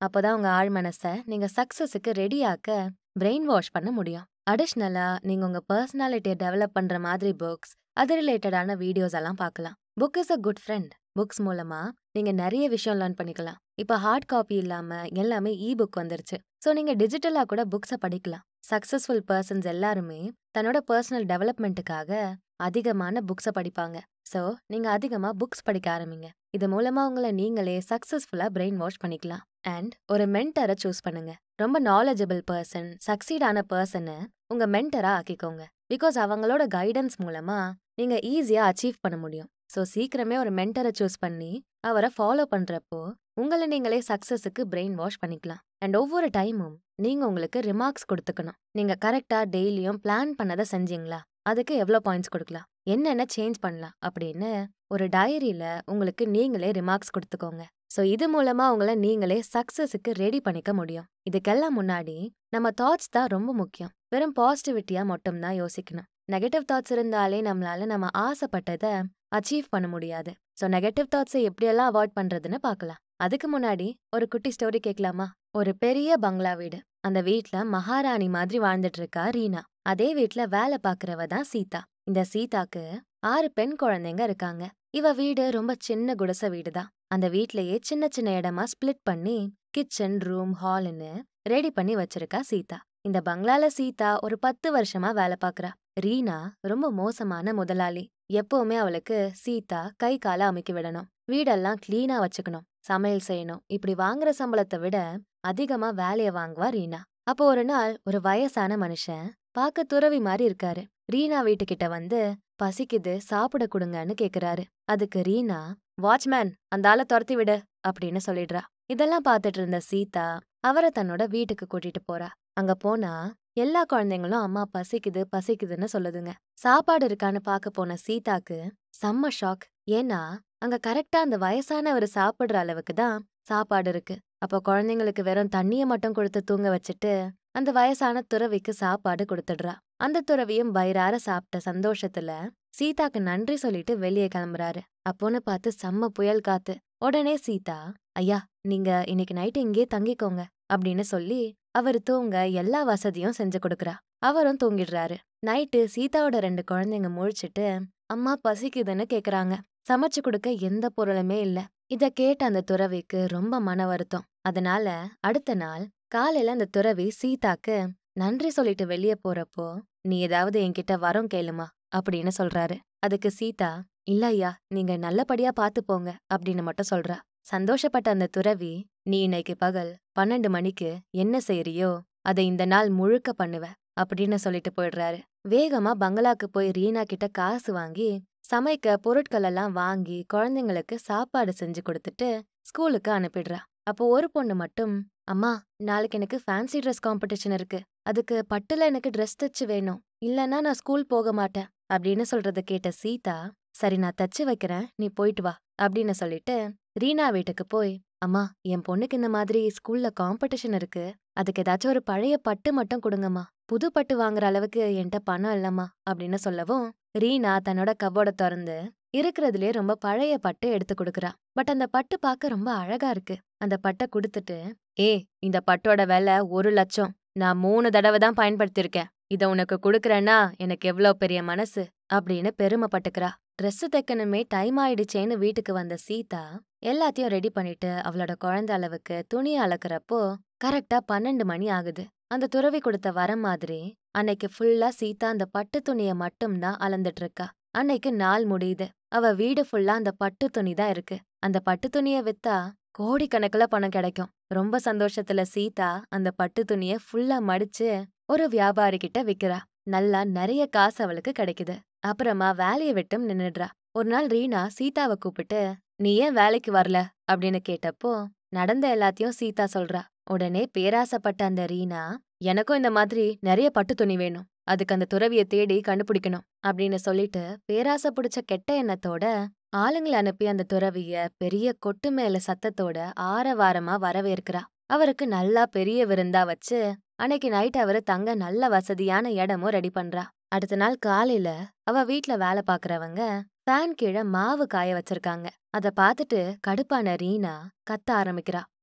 S1: அப்போதான் உங்க ஆழ் மனசை நீங்க சக்சஸுக்கு ரெடியாக்க பிரெயின் வாஷ் பண்ண முடியும் அடிஷ்னலா நீங்க உங்க பர்சனாலிட்டியை டெவலப் பண்ற மாதிரி புக்ஸ் அது ரிலேட்டடான வீடியோஸ் எல்லாம் பார்க்கலாம் book is a good friend books மூலமா நீங்க நிறைய விஷயம் லேர்ன் பண்ணிக்கலாம் இப்ப ஹார்ட் காப்பி இல்லாம எல்லாமே இ புக் வந்துருச்சு ஸோ நீங்க டிஜிட்டலா கூட புக்ஸை படிக்கலாம் சக்சஸ்ஃபுல் பர்சன்ஸ் எல்லாருமே தன்னோட பர்சனல் டெவலப்மெண்ட்டுக்காக அதிகமான புக்ஸை படிப்பாங்க ஸோ நீங்க அதிகமா புக்ஸ் படிக்க ஆரம்பிங்க இது மூலமா உங்களை நீங்களே சக்சஸ்ஃபுல்லா பிரெயின் வாஷ் பண்ணிக்கலாம் அண்ட் ஒரு மென்டரை சூஸ் பண்ணுங்க ரொம்ப நாலேஜபிள் பர்சன் சக்சீட் ஆன பர்சனை உங்க மென்டரா ஆக்கிக்கோங்க பிகாஸ் அவங்களோட கைடன்ஸ் மூலமா நீங்க ஈஸியா அச்சீவ் பண்ண முடியும் ஸோ சீக்கிரமே ஒரு மென்டரை சூஸ் பண்ணி அவரை ஃபாலோ பண்றப்போ உங்களை நீங்களே சக்சஸுக்கு பிரெயின் வாஷ் பண்ணிக்கலாம் அண்ட் ஒவ்வொரு டைமும் நீங்க உங்களுக்கு ரிமார்க்ஸ் கொடுத்துக்கணும் நீங்க கரெக்டா டெய்லியும் பிளான் பண்ணதை செஞ்சீங்களா அதுக்கு எவ்வளோ பாயிண்ட்ஸ் கொடுக்கலாம் என்னென்ன சேஞ்ச் பண்ணலாம் அப்படின்னு ஒரு டைரியில உங்களுக்கு நீங்களே ரிமார்க்ஸ் கொடுத்துக்கோங்க ஸோ இது மூலமா உங்களை நீங்களே சக்சஸுக்கு ரெடி பண்ணிக்க முடியும் இதுக்கெல்லாம் முன்னாடி நம்ம தாட்ஸ் தான் ரொம்ப முக்கியம் வெறும் பாசிட்டிவிட்டியா மட்டும்தான் யோசிக்கணும் நெகட்டிவ் தாட்ஸ் இருந்தாலே நம்மளால நம்ம ஆசைப்பட்டதை அச்சீவ் பண்ண முடியாது ஸோ நெகட்டிவ் தாட்ஸை எப்படியெல்லாம் அவாய்ட் பண்றதுன்னு பார்க்கலாம் அதுக்கு முன்னாடி ஒரு குட்டி ஸ்டோரி கேட்கலாமா ஒரு பெரிய பங்களா வீடு அந்த வீட்ல மகாராணி மாதிரி வாழ்ந்துட்டு இருக்கா ரீனா அதே வீட்ல வேலை பாக்குறவ தான் சீதா இந்த சீதாக்கு ஆறு பெண் குழந்தைங்க இருக்காங்க இவ வீடு ரொம்ப சின்ன குடிசை வீடு தான் அந்த வீட்லயே சின்ன சின்ன இடமா ஸ்பிளிட் பண்ணி கிச்சன் ரூம் ஹால்னு ரெடி பண்ணி வச்சிருக்கா சீதா இந்த பங்களால சீதா ஒரு பத்து வருஷமா வேலை பாக்குறா ரீனா ரொம்ப மோசமான முதலாளி எப்பவுமே அவளுக்கு சீதா கை கால அமைக்கி விடணும் வீடெல்லாம் கிளீனா வச்சுக்கணும் சமையல் செய்யணும் இப்படி வாங்குற சம்பளத்தை விட அதிகமா வேலைய வாங்குவா ரீனா அப்போ ஒரு நாள் ஒரு வயசான மனுஷன் பார்க்க துறவி மாதிரி இருக்காரு ரீனா வீட்டுக்கிட்ட வந்து பசிக்குது சாப்பிட கொடுங்கன்னு கேக்குறாரு அதுக்கு ரீனா வாட்ச்மேன் அந்த ஆளை துரத்தி விடு அப்படின்னு சொல்லிடுறா இதெல்லாம் பார்த்துட்டு இருந்த சீதா அவரை தன்னோட வீட்டுக்கு கூட்டிட்டு போறா அங்க போனா எல்லா குழந்தைங்களும் அம்மா பசிக்குது பசிக்குதுன்னு சொல்லுதுங்க சாப்பாடு இருக்கான்னு பார்க்க போன சீதாக்கு செம்ம ஷாக் ஏன்னா அங்க கரெக்டா அந்த வயசானவர் சாப்பிடுற அளவுக்கு தான் சாப்பாடு இருக்கு அப்போ குழந்தைங்களுக்கு வெறும் தண்ணிய மட்டும் கொடுத்து தூங்க வச்சுட்டு அந்த வயசான துறவிக்கு சாப்பாடு கொடுத்துடுறா அந்த துறவியும் வயிறார சாப்பிட்ட சந்தோஷத்துல சீதாக்கு நன்றி சொல்லிட்டு வெளியே கிளம்புறாரு அப்போன்னு பார்த்து செம்ம புயல் காத்து உடனே சீதா ஐயா நீங்க இன்னைக்கு நைட்டு இங்கேயே தங்கிக்கோங்க அப்படின்னு சொல்லி அவர் தூங்க எல்லா வசதியும் செஞ்சு கொடுக்கறா அவரும் தூங்கிடுறாரு நைட்டு சீதாவோட ரெண்டு குழந்தைங்க முழிச்சிட்டு அம்மா பசிக்குதுன்னு கேக்குறாங்க சமைச்சு கொடுக்க எந்த பொருளுமே இல்ல இத கேட்ட அந்த துறவிக்கு ரொம்ப மன வருத்தம் அதனால அடுத்த நாள் காலையில அந்த துறவி சீதாக்கு நன்றி சொல்லிட்டு வெளியே போறப்போ நீ ஏதாவது என்கிட்ட வரோம் கேளுமா அப்படின்னு சொல்றாரு அதுக்கு சீதா இல்ல ஐயா நீங்க நல்லபடியா பாத்து போங்க அப்படின்னு மட்டும் சொல்றா சந்தோஷப்பட்ட அந்த துறவி நீ இன்னைக்கு பகல் பன்னெண்டு மணிக்கு என்ன செய்யறியோ அதை இந்த நாள் முழுக்க பண்ணுவ அப்படின்னு சொல்லிட்டு போயிடுறாரு வேகமா பங்களாக்கு போய் ரீனா கிட்ட காசு வாங்கி சமைக்க பொருட்கள் எல்லாம் வாங்கி குழந்தைங்களுக்கு சாப்பாடு செஞ்சு கொடுத்துட்டு ஸ்கூலுக்கு அனுப்பிடுறா அப்போ ஒரு பொண்ணு மட்டும் அம்மா நாளைக்கு எனக்கு ஃபேன்சி ட்ரெஸ் காம்படிஷன் இருக்கு அதுக்கு பட்டுல எனக்கு ட்ரெஸ் தச்சு வேணும் இல்லனா நான் ஸ்கூல் போக மாட்டேன் அப்படின்னு சொல்றத கேட்ட சீதா சரி நான் தச்சு வைக்கிறேன் நீ போயிட்டு வா அப்படின்னு சொல்லிட்டு ரீனா வீட்டுக்கு போய் அம்மா என் பொண்ணுக்கு இந்த மாதிரி ஸ்கூல்ல காம்படிஷன் இருக்கு அதுக்கு ஏதாச்சும் ஒரு பழைய பட்டு மட்டும் கொடுங்கம்மா புது பட்டு வாங்குற அளவுக்கு என்கிட்ட பணம் இல்லம்மா அப்படின்னு சொல்லவும் ரீனா தன்னோட கபோர்ட திறந்து இருக்கிறதுலே ரொம்ப பழைய பட்டு எடுத்து கொடுக்கறா பட் அந்த பட்டு பார்க்க ரொம்ப அழகா இருக்கு அந்த பட்டை கொடுத்துட்டு ஏ இந்த பட்டோட விலை ஒரு லட்சம் நான் மூணு தடவை தான் பயன்படுத்தியிருக்கேன் இத உனக்கு கொடுக்கறேன்னா எனக்கு எவ்வளோ பெரிய மனசு அப்படின்னு பெருமைப்பட்டுக்கிறா ட்ரெஸ் தைக்கணுமே டைம் ஆயிடுச்சேன்னு வீட்டுக்கு வந்த சீதா எல்லாத்தையும் ரெடி பண்ணிட்டு அவளோட குழந்தை அளவுக்கு துணி அளக்குறப்போ கரெக்டா பன்னெண்டு மணி ஆகுது அந்த துறவி கொடுத்த வர மாதிரி அன்னைக்கு ஃபுல்லா சீதா அந்த பட்டு துணிய மட்டும்தான் அளந்துட்டு இருக்கா அன்னைக்கு நாள் முடியுது அவ வீடு ஃபுல்லா அந்த பட்டு துணி தான் இருக்கு அந்த பட்டு துணிய வித்தா கோடிக்கணக்குல பணம் கிடைக்கும் ரொம்ப சந்தோஷத்துல சீதா அந்த பட்டு துணிய ஃபுல்லா மடிச்சு ஒரு வியாபாரி கிட்ட விக்கிறா நல்லா நிறைய காசு அவளுக்கு கிடைக்குது அப்புறமா வேலைய விட்டும் நின்னுடுறா ஒரு நாள் ரீனா சீதாவை கூப்பிட்டு நீ ஏன் வேலைக்கு வரல அப்படின்னு கேட்டப்போ நடந்த எல்லாத்தையும் சீதா சொல்றா உடனே பேராசப்பட்ட அந்த ரீனா எனக்கும் இந்த மாதிரி நிறைய பட்டு துணி வேணும் அதுக்கு அந்த துறவிய தேடி கண்டுபிடிக்கணும் அப்படின்னு சொல்லிட்டு பேராசை பிடிச்ச கெட்ட எண்ணத்தோட ஆளுங்களை அனுப்பி அந்த துறவிய பெரிய கொட்டு மேல சத்தத்தோட ஆரவாரமா வரவேற்கிறா அவருக்கு நல்லா பெரிய விருந்தா வச்சு அன்னைக்கு நைட் அவரு தங்க நல்ல வசதியான இடமும் ரெடி பண்றா அடுத்த நாள் காலையில அவ வீட்ல வேலை பாக்குறவங்க ஃபேன் கீழே மாவு காய வச்சிருக்காங்க அத பார்த்துட்டு கடுப்பான ரீனா கத்த ஆரம்பிக்கிறா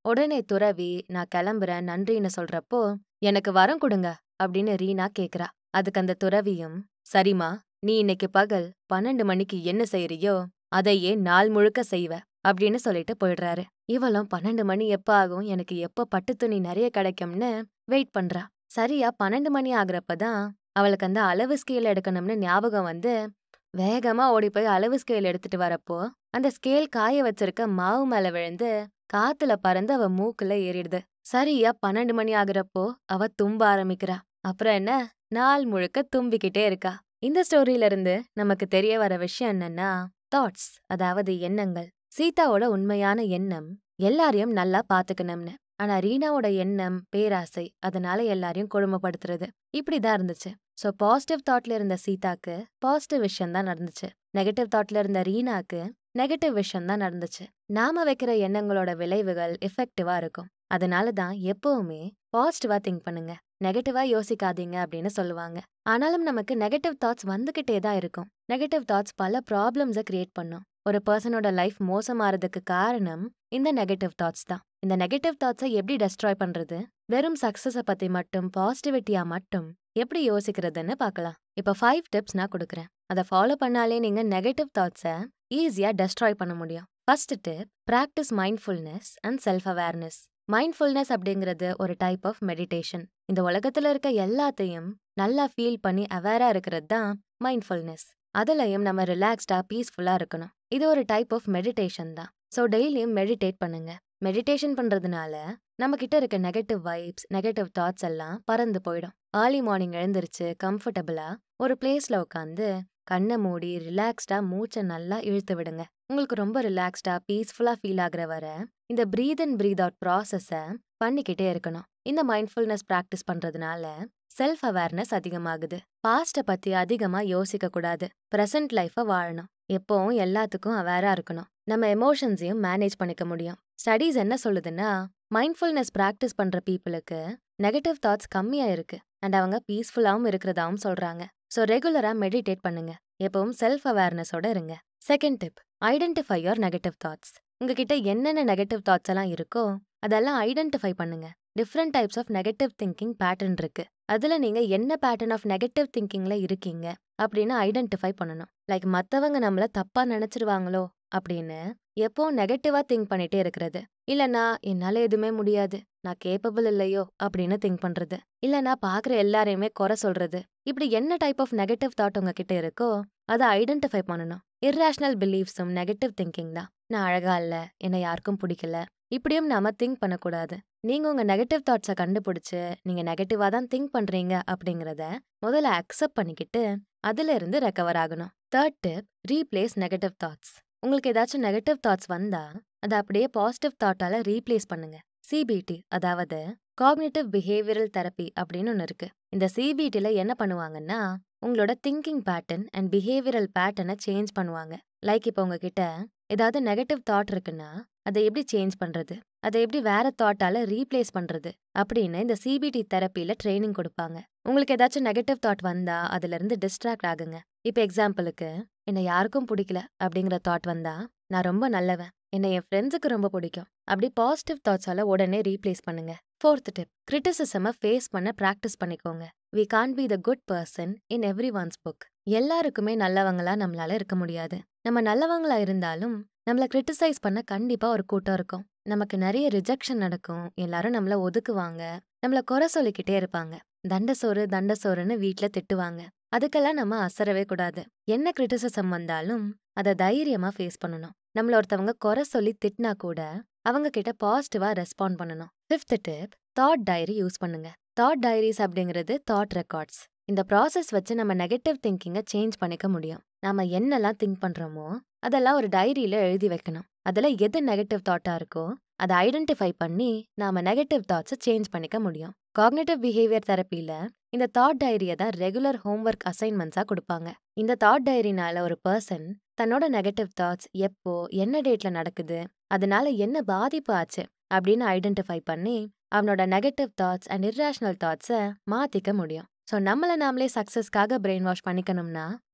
S1: உடனே துறவி நான் கிளம்புறேன் நன்றின்னு சொல்றப்போ எனக்கு வரம் கொடுங்க அப்படின்னு ரீனா கேக்குறா அதுக்கு அந்த துறவியும் சரிம்மா நீ இன்னைக்கு பகல் பன்னெண்டு மணிக்கு என்ன செய்யறியோ அதையே நாள் முழுக்க செய்வ அப்படின்னு சொல்லிட்டு போயிடுறாரு இவளும் பன்னெண்டு மணி எப்ப ஆகும் எனக்கு எப்ப பட்டு துணி நிறைய கிடைக்கும்னு வெயிட் பண்றா சரியா பன்னெண்டு மணி ஆகுறப்பதான் அவளுக்கு அந்த அளவு ஸ்கேல் எடுக்கணும்னு ஞாபகம் வந்து வேகமா ஓடி போய் அளவு ஸ்கேல் எடுத்துட்டு வரப்போ அந்த ஸ்கேல் காய வச்சிருக்க மாவு மேல விழுந்து காத்துல பறந்து அவ மூக்குல ஏறிடுது சரியா பன்னெண்டு மணி ஆகுறப்போ அவ தும்ப ஆரம்பிக்கிறா அப்புறம் என்ன நாள் முழுக்க தும்பிக்கிட்டே இருக்கா இந்த ஸ்டோரியில இருந்து நமக்கு தெரிய வர விஷயம் என்னன்னா தாட்ஸ் அதாவது எண்ணங்கள் சீதாவோட உண்மையான எண்ணம் எல்லாரையும் நல்லா பாத்துக்கணும்னு ஆனா ரீனாவோட எண்ணம் பேராசை அதனால எல்லாரையும் கொடுமைப்படுத்துறது இப்படிதான் இருந்துச்சு சோ பாசிட்டிவ் தாட்ல இருந்த சீதாக்கு பாசிட்டிவ் விஷயம் தான் நடந்துச்சு நெகட்டிவ் தாட்ல இருந்த ரீனாக்கு நெகட்டிவ் விஷயம் தான் நடந்துச்சு நாம வைக்கிற எண்ணங்களோட விளைவுகள் எஃபெக்டிவா இருக்கும் அதனால தான் எப்பவுமே பாசிட்டிவா திங்க் பண்ணுங்க நெகட்டிவா யோசிக்காதீங்க அப்படின்னு சொல்லுவாங்க ஆனாலும் நமக்கு நெகட்டிவ் தாட்ஸ் வந்துகிட்டே தான் இருக்கும் நெகட்டிவ் தாட்ஸ் பல ப்ராப்ளம்ஸை கிரியேட் பண்ணும் ஒரு பர்சனோட லைஃப் மோசமாறதுக்கு காரணம் இந்த நெகட்டிவ் தாட்ஸ் தான் இந்த நெகட்டிவ் தாட்ஸை எப்படி டெஸ்ட்ராய் பண்றது வெறும் சக்சஸை பத்தி மட்டும் பாசிட்டிவிட்டியா மட்டும் எப்படி யோசிக்கிறதுன்னு பார்க்கலாம் இப்போ ஃபைவ் டிப்ஸ் நான் கொடுக்குறேன் அதை ஃபாலோ பண்ணாலே நீங்க நெகட்டிவ் தாட்ஸை ஈஸியா டெஸ்ட்ராய் பண்ண முடியும் first tip practice mindfulness and self awareness mindfulness அப்படிங்கிறது ஒரு டைப் ஆஃப் மெடிடேஷன் இந்த உலகத்துல இருக்க எல்லாத்தையும் நல்லா ஃபீல் பண்ணி அவேரா இருக்கிறது தான் மைண்ட்ஃபுல்னஸ் அதுலயும் நம்ம ரிலாக்ஸ்டா பீஸ்ஃபுல்லா இருக்கணும் இது ஒரு டைப் ஆஃப் மெடிடேஷன் தான் ஸோ டெய்லியும் மெடிடேட் பண்ணுங்க மெடிடேஷன் பண்றதுனால நம்ம கிட்ட இருக்க நெகட்டிவ் வைப்ஸ் நெகட்டிவ் தாட்ஸ் எல்லாம் பறந்து போயிடும் ஏர்லி மார்னிங் எழுந்திருச்சு கம்ஃபர்டபுளா ஒரு பிளேஸ்ல உட்காந்து கண்ணை மூடி ரிலாக்ஸ்டா மூச்சை நல்லா இழுத்து விடுங்க உங்களுக்கு ரொம்ப ரிலாக்ஸ்டா பீஸ்ஃபுல்லா ஃபீல் ஆகுற வர இந்த பிரீத் அண்ட் பிரீத் அவுட் ப்ராசஸை பண்ணிக்கிட்டே இருக்கணும் இந்த மைண்ட்ஃபுல்னஸ் ப்ராக்டிஸ் பண்றதுனால செல்ஃப் அவேர்னஸ் அதிகமாகுது பாஸ்ட்டை பத்தி அதிகமா யோசிக்க கூடாது ப்ரெசன்ட் லைஃபை வாழணும் எப்பவும் எல்லாத்துக்கும் அவேரா இருக்கணும் நம்ம எமோஷன்ஸையும் மேனேஜ் பண்ணிக்க முடியும் ஸ்டடீஸ் என்ன சொல்லுதுன்னா மைண்ட்ஃபுல்னஸ் ப்ராக்டிஸ் பண்ற பீப்புளுக்கு நெகட்டிவ் தாட்ஸ் கம்மியா இருக்கு அண்ட் அவங்க பீஸ்ஃபுல்லாவும் இருக்கிறதாவும் சொல்றாங்க ஸோ ரெகுலரா மெடிடேட் பண்ணுங்க எப்பவும் செல்ஃப் அவேர்னஸோட இருங்க second tip identify your negative thoughts உங்ககிட்ட என்னென்ன நெகட்டிவ் தாட்ஸ் எல்லாம் இருக்கோ அதெல்லாம் ஐடென்டிஃபை பண்ணுங்க different types of negative thinking pattern இருக்கு அதுல நீங்க என்ன பேட்டர்ன் ஆஃப் நெகட்டிவ் திங்கிங்ல இருக்கீங்க அப்படின்னு ஐடென்டிஃபை பண்ணணும் லைக் மத்தவங்க நம்மள தப்பா நினைச்சிருவாங்களோ அப்படின்னு எப்போ நெகட்டிவா திங்க் பண்ணிட்டே இருக்கிறது இல்லனா என்னால எதுவுமே முடியாது நான் கேப்பபிள் இல்லையோ அப்படின்னு திங்க் பண்றது இல்லனா பாக்குற எல்லாரையுமே குறை சொல்றது இப்படி என்ன டைப் ஆஃப் நெகட்டிவ் தாட் உங்ககிட்ட இருக்கோ அதை ஐடென்டிஃபை பண்ணணும் இர்ரேஷனல் பிலீஃப்ஸும் நெகட்டிவ் திங்கிங் தான் நான் அழகா இல்ல என்னை யாருக்கும் பிடிக்கல இப்படியும் நாம திங்க் பண்ணக்கூடாது நீங்க உங்க நெகட்டிவ் தாட்ஸை கண்டுபிடிச்சு நீங்க நெகட்டிவா தான் திங்க் பண்றீங்க அப்படிங்கறத முதல்ல அக்செப்ட் பண்ணிக்கிட்டு அதுல இருந்து ரெக்கவர் ஆகணும் third tip replace negative thoughts உங்களுக்கு ஏதாச்சும் நெகட்டிவ் தாட்ஸ் வந்தா அதை அப்படியே பாசிட்டிவ் தாட்டால ரீப்ளேஸ் பண்ணுங்க சிபிடி அதாவது காக்னிட்டிவ் பிஹேவியரல் தெரப்பி அப்படின்னு ஒன்று இருக்கு இந்த சிபிடில என்ன பண்ணுவாங்கன்னா உங்களோட திங்கிங் பேட்டர்ன் அண்ட் பிஹேவியரல் பேட்டர்னை சேஞ்ச் பண்ணுவாங்க லைக் இப்போ உங்ககிட்ட ஏதாவது நெகட்டிவ் தாட் இருக்குன்னா அதை எப்படி சேஞ்ச் பண்றது அதை எப்படி வேற தாட்டால ரீப்ளேஸ் பண்றது அப்படின்னு இந்த சிபிடி தெரப்பில ட்ரைனிங் கொடுப்பாங்க உங்களுக்கு ஏதாச்சும் நெகட்டிவ் தாட் வந்தா அதுல இருந்து டிஸ்ட்ராக்ட் ஆகுங்க இப்போ எக்ஸாம்பிளுக்கு என்னை யாருக்கும் பிடிக்கல அப்படிங்கிற தாட் வந்தா நான் ரொம்ப நல்லவன் என்னை என் ஃப்ரெண்ட்ஸுக்கு ரொம்ப பிடிக்கும் அப்படி பாசிட்டிவ் தாட்ஸால உடனே ரீப்ளேஸ் பண்ணுங்க ஃபோர்த் டிப் கிரிட்டிசிசமை ஃபேஸ் பண்ண ப்ராக்டிஸ் பண்ணிக்கோங்க we can't be the good person in everyone's book எல்லாருக்குமே நல்லவங்களா நம்மளால இருக்க முடியாது நம்ம நல்லவங்களா இருந்தாலும் நம்மள கிரிட்டிசைஸ் பண்ண கண்டிப்பா ஒரு கூட்டம் இருக்கும் நமக்கு நிறைய ரிஜெக்ஷன் நடக்கும் எல்லாரும் நம்மள ஒதுக்குவாங்க நம்மள குறை சொல்லிக்கிட்டே இருப்பாங்க தண்டசோறு தண்டசோறுன்னு வீட்ல திட்டுவாங்க அதுக்கெல்லாம் நம்ம அசரவே கூடாது என்ன கிரிட்டிசிசம் வந்தாலும் அதை தைரியமா ஃபேஸ் பண்ணணும் நம்மள ஒருத்தவங்க குறை சொல்லி திட்டினா கூட அவங்க கிட்ட பாசிட்டிவா ரெஸ்பாண்ட் பண்ணணும் fifth tip thought diary use பண்ணுங்க தாட் டைரிஸ் அப்படிங்கிறது தாட் ரெக்கார்ட்ஸ் இந்த ப்ராசஸ் வச்சு நம்ம நெகட்டிவ் திங்கிங்கை சேஞ்ச் பண்ணிக்க முடியும் நாம என்னெல்லாம் திங்க் பண்றோமோ அதெல்லாம் ஒரு டைரியில எழுதி வைக்கணும் அதுல எது நெகட்டிவ் தாட்டா இருக்கோ அதை ஐடென்டிஃபை பண்ணி நாம நெகட்டிவ் தாட்ஸை சேஞ்ச் பண்ணிக்க முடியும் காக்னேட்டிவ் பிஹேவியர் தெரப்பில இந்த தாட் டைரியை தான் ரெகுலர் ஹோம்ஒர்க் அசைன்மெண்ட்ஸா கொடுப்பாங்க இந்த தாட் டைரினால ஒரு பர்சன் தன்னோட நெகட்டிவ் தாட்ஸ் எப்போ என்ன டேட்ல நடக்குது அதனால என்ன பாதிப்பு ஆச்சு அப்படின்னு ஐடென்டிஃபை பண்ணி அவனோட நெகட்டிவ் தாட்ஸ் அண்ட் இர்ரேஷனல் தாட்ஸை மாத்திக்க முடியும் ஸோ நம்மளை நாமளே சக்ஸஸ்க்காக பிரெயின் வாஷ் பண்ணிக்கணும்னா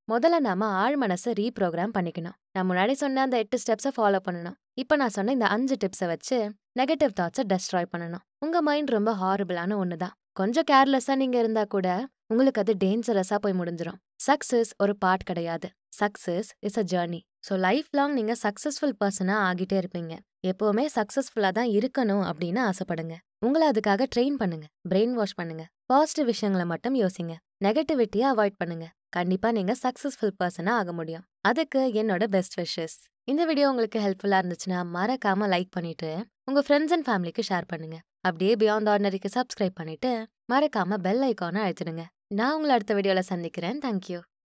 S1: முதல்ல நாம ஆழ் மனசை ரீப்ரோக்ராம் பண்ணிக்கணும் நான் முன்னாடி சொன்ன அந்த எட்டு ஸ்டெப்ஸை ஃபாலோ பண்ணணும் இப்போ நான் சொன்ன இந்த அஞ்சு டிப்ஸை வச்சு நெகட்டிவ் தாட்ஸை டெஸ்ட்ராய் பண்ணணும் உங்க மைண்ட் ரொம்ப ஹாரிபிளான ஒன்று தான் கொஞ்சம் கேர்லெஸ்ஸா நீங்க இருந்தா கூட உங்களுக்கு அது டேஞ்சரஸா போய் முடிஞ்சிடும் சக்சஸ் ஒரு பார்ட் கிடையாது success is a journey so life long நீங்க சக்சஸ்ஃபுல் பர்சனா ஆகிட்டே இருப்பீங்க எப்பவுமே சக்சஸ்ஃபுல்லா தான் இருக்கணும் அப்படின்னு ஆசைப்படுங்க உங்களை அதுக்காக ட்ரெயின் பண்ணுங்க பிரெயின் வாஷ் பண்ணுங்க பாசிட்டிவ் விஷயங்களை மட்டும் யோசிங்க நெகட்டிவிட்டியை அவாய்ட் பண்ணுங்க கண்டிப்பா நீங்க சக்சஸ்ஃபுல் பர்சனா ஆக முடியும் அதுக்கு என்னோட பெஸ்ட் விஷஸ் இந்த வீடியோ உங்களுக்கு ஹெல்ப்ஃபுல்லா இருந்துச்சுன்னா மறக்காம லைக் பண்ணிட்டு உங்க ஃப்ரெண்ட்ஸ் அண்ட் ஃபேமிலிக்கு ஷேர் பண்ணுங்க அப்படியே பியாண்ட் ஆர்டினரிக்கு சப்ஸ்கிரைப் பண்ணிட்டு மறக்காம பெல் ஐக்கானை அழுத்திடுங்க நான் உங்களை அடுத்த வீடியோல சந்திக்கிறேன் தேங்க்யூ